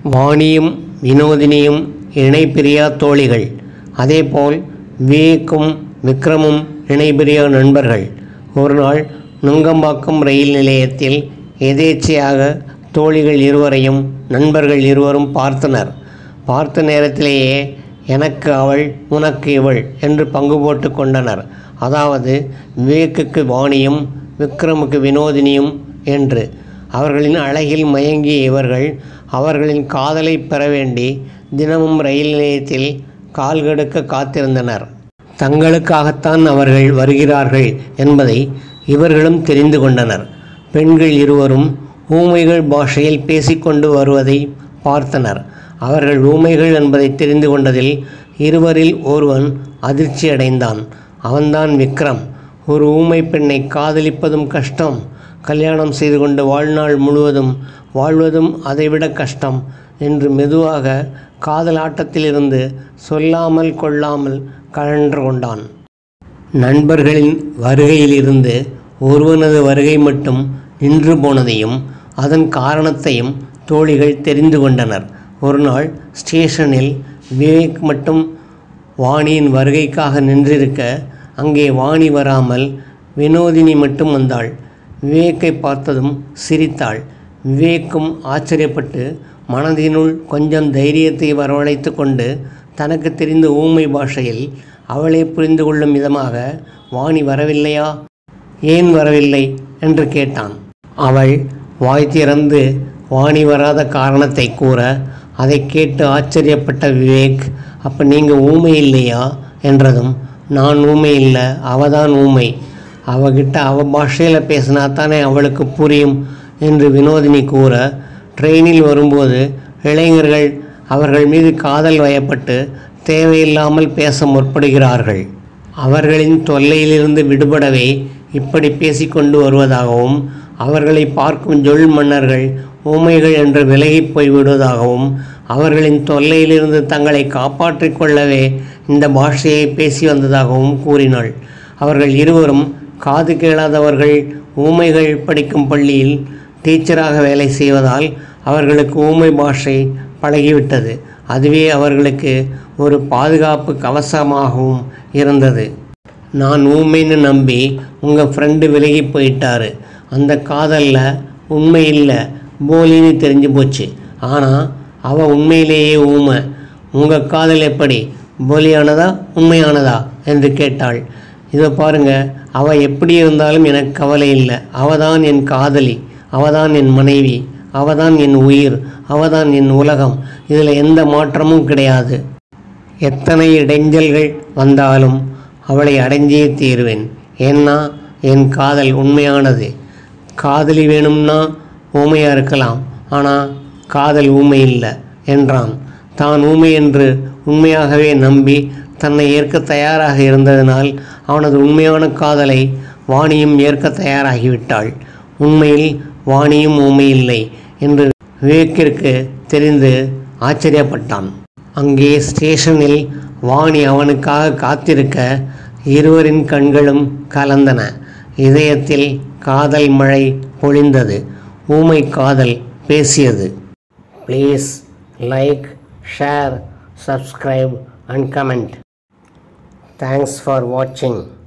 வாணியும் வினோதினியும் இணைபிரியா தோழிகள் அதேபோல் விவேக்கும் விக்ரமும் இணைபிரியா நண்பர்கள் ஒரு நாள் நுங்கம்பாக்கம் ரயில் நிலையத்தில் எதேச்சையாக தோழிகள் இருவரையும் நண்பர்கள் இருவரும் பார்த்தனர் பார்த்த நேரத்திலேயே எனக்கு அவள் உனக்கு இவள் என்று பங்கு போட்டு கொண்டனர் அதாவது விவேக்குக்கு வாணியும் விக்ரமுக்கு வினோதினியும் என்று அவர்களின் அழகில் மயங்கிய இவர்கள் அவர்களின் காதலை பெற வேண்டி தினமும் ரயில் நிலையத்தில் கால்கெடுக்க காத்திருந்தனர் தங்களுக்காகத்தான் அவர்கள் வருகிறார்கள் என்பதை இவர்களும் தெரிந்து கொண்டனர் பெண்கள் இருவரும் ஊமைகள் பாஷையில் பேசிக்கொண்டு வருவதை பார்த்தனர் அவர்கள் ஊமைகள் என்பதை தெரிந்து கொண்டதில் இருவரில் ஒருவன் அதிர்ச்சி அடைந்தான் அவன்தான் விக்ரம் ஒரு ஊமை பெண்ணை காதலிப்பதும் கஷ்டம் கல்யாணம் செய்து கொண்டு வாழ்நாள் முழுவதும் வாழ்வதும் அதைவிட கஷ்டம் என்று மெதுவாக காதல் ஆட்டத்திலிருந்து சொல்லாமல் கொள்ளாமல் கழன்று கொண்டான் நண்பர்களின் வருகையிலிருந்து ஒருவனது வருகை மட்டும் நின்று போனதையும் அதன் காரணத்தையும் தோழிகள் தெரிந்து கொண்டனர் ஒரு நாள் ஸ்டேஷனில் விவேக் மட்டும் வாணியின் வருகைக்காக நின்றிருக்க அங்கே வாணி வராமல் வினோதினி மட்டும் வந்தாள் விவேக்கை பார்த்ததும் சிரித்தாள் விவேக்கும் ஆச்சரியப்பட்டு மனதினுள் கொஞ்சம் தைரியத்தை வரவழைத்து கொண்டு தனக்கு தெரிந்த ஊமை பாஷையில் அவளே புரிந்து கொள்ளும் விதமாக வாணி வரவில்லையா ஏன் வரவில்லை என்று கேட்டான் அவள் வாய் திறந்து வாணி வராத காரணத்தை கூற அதை கேட்டு ஆச்சரியப்பட்ட விவேக் அப்போ நீங்கள் ஊமை இல்லையா என்றதும் நான் ஊமை இல்லை அவ தான் ஊமை அவகிட்ட அவ பாஷையில் பேசினா தானே அவளுக்கு புரியும் என்று வினோதினி கூற ட்ரெயினில் வரும்போது இளைஞர்கள் அவர்கள் மீது காதல் வயப்பட்டு தேவையில்லாமல் பேச முற்படுகிறார்கள் அவர்களின் தொல்லையிலிருந்து விடுபடவே இப்படி பேசிக்கொண்டு வருவதாகவும் அவர்களை பார்க்கும் ஜொல் மன்னர்கள் ஊமைகள் என்று விலகிப் போய்விடுவதாகவும் அவர்களின் தொல்லையிலிருந்து தங்களை காப்பாற்றிக் கொள்ளவே இந்த பாஷையை பேசி வந்ததாகவும் கூறினாள் அவர்கள் இருவரும் காது கேளாதவர்கள் ஊமைகள் படிக்கும் பள்ளியில் டீச்சராக வேலை செய்வதால் அவர்களுக்கு ஊமை பாஷை பழகிவிட்டது அதுவே அவர்களுக்கு ஒரு பாதுகாப்பு கவசமாகவும் இருந்தது நான் ஊமைன்னு நம்பி உங்கள் ஃப்ரெண்டு விலகி போயிட்டாரு அந்த காதலில் உண்மை இல்லை போலின்னு தெரிஞ்சு போச்சு ஆனால் அவள் உண்மையிலேயே ஊமை உங்கள் காதல் எப்படி போலியானதா உண்மையானதா என்று கேட்டாள் இதை பாருங்க அவள் எப்படி இருந்தாலும் எனக்கு கவலை இல்லை அவள் தான் என் காதலி அவள் தான் என் மனைவி அவள் தான் என் உயிர் அவள் தான் என் உலகம் இதில் எந்த மாற்றமும் கிடையாது எத்தனை இடைஞ்சல்கள் வந்தாலும் அவளை அடைஞ்சே தீருவேன் ஏன்னா என் காதல் உண்மையானது காதலி வேணும்னா ஊமையாக இருக்கலாம் ஆனால் காதல் ஊமை இல்லை என்றான் தான் ஊமை என்று உண்மையாகவே நம்பி தன்னை ஏற்க தயாராக இருந்ததனால் அவனது உண்மையான காதலை வாணியும் ஏற்க தயாராகிவிட்டாள் உண்மையில் வாணியும் ஊமை இல்லை என்று விவேக்கிற்கு தெரிந்து ஆச்சரியப்பட்டான் அங்கே ஸ்டேஷனில் வாணி அவனுக்காக காத்திருக்க இருவரின் கண்களும் கலந்தன இதயத்தில் காதல் மழை பொழிந்தது ஊமை காதல் பேசியது please like share subscribe and comment thanks for வாட்சிங்